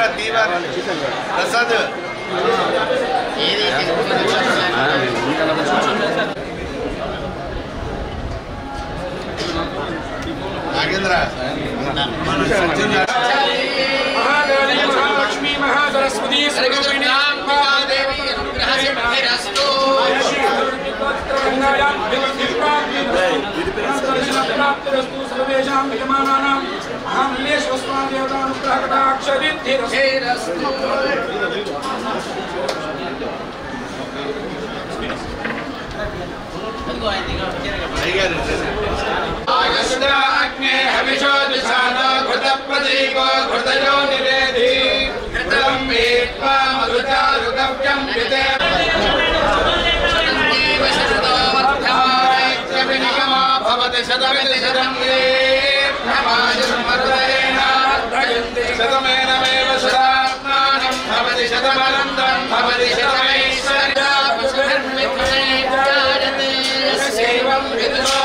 దీవా ప్రసాద్ నాగేంద్ర లక్ష్మీ మహాసరస్వతి ప్రాప్తిరస్తు సర్వేషాం యజమానానాం అహమల్లేశ్వస్వామి దేవతానుగ్రహకటాక్షరిద్ధిరస్తు అయ్యారు ఆగస్టాగ్నే హవిషో దిశానో ఘృత ప్రదీపో ఘృతయో నివేది ఘృతం వేత్వా మధుచారు గవ్యం విదే భవతి శతమితి శతం శతమేనమేవ శతాత్మానం భవతి శతమనందం భవతి శతమైశ్వర్యం విదుషో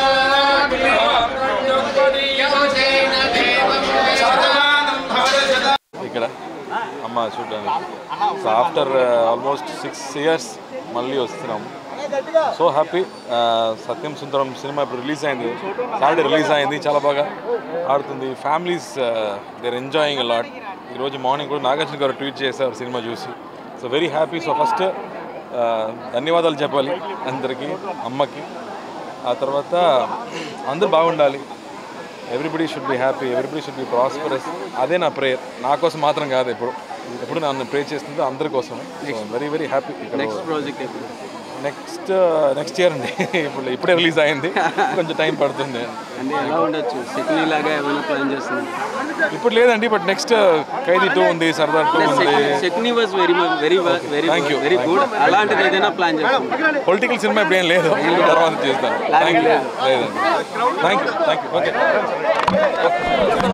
శతమానం భవతి శత ఇక్కడ అమ్మ చూడడానికి so after almost six years మళ్ళీ వస్తున్నాము so happy Satyam Sundaram cinema ఇప్పుడు రిలీజ్ అయింది సాటర్డే రిలీజ్ అయింది చాలా బాగా ఆడుతుంది ఫ్యామిలీస్ దేర్ ఎంజాయింగ్ లాట్ ఈరోజు మార్నింగ్ కూడా నాగార్జున గారు ట్వీట్ చేశారు సినిమా చూసి so very happy so first ధన్యవాదాలు చెప్పాలి అందరికీ అమ్మకి ఆ తర్వాత అందరూ బాగుండాలి everybody should be happy everybody should be prosperous అదే నా ప్రేయర్ నా కోసం మాత్రం కాదు ఎప్పుడు ఎప్పుడు నన్ను ప్రే చేస్తుంది అందరి కోసం very very happy next project ఎప్పుడు నెక్స్ట్ నెక్స్ట్ ఇయర్ అండి ఇప్పుడు ఇప్పుడే రిలీజ్ అయింది కొంచెం టైం పడుతుంది అంటే ఎలా ఉండొచ్చు సెకండ్ లాగా ఏమైనా ప్లాన్ చేస్తున్నారు ఇప్పుడు లేదండి బట్ నెక్స్ట్ ఖైదీ టూ ఉంది సర్దార్ టూ ఉంది second was very very very Thank you. Very good అలాంటిది ఏదైనా ప్లాన్ చేస్తున్నారు పొలిటికల్ సినిమా ఇప్పుడు ఏం లేదు తర్వాత చేస్తాను థ్యాంక్ యూ లేదండి thank you thank you okay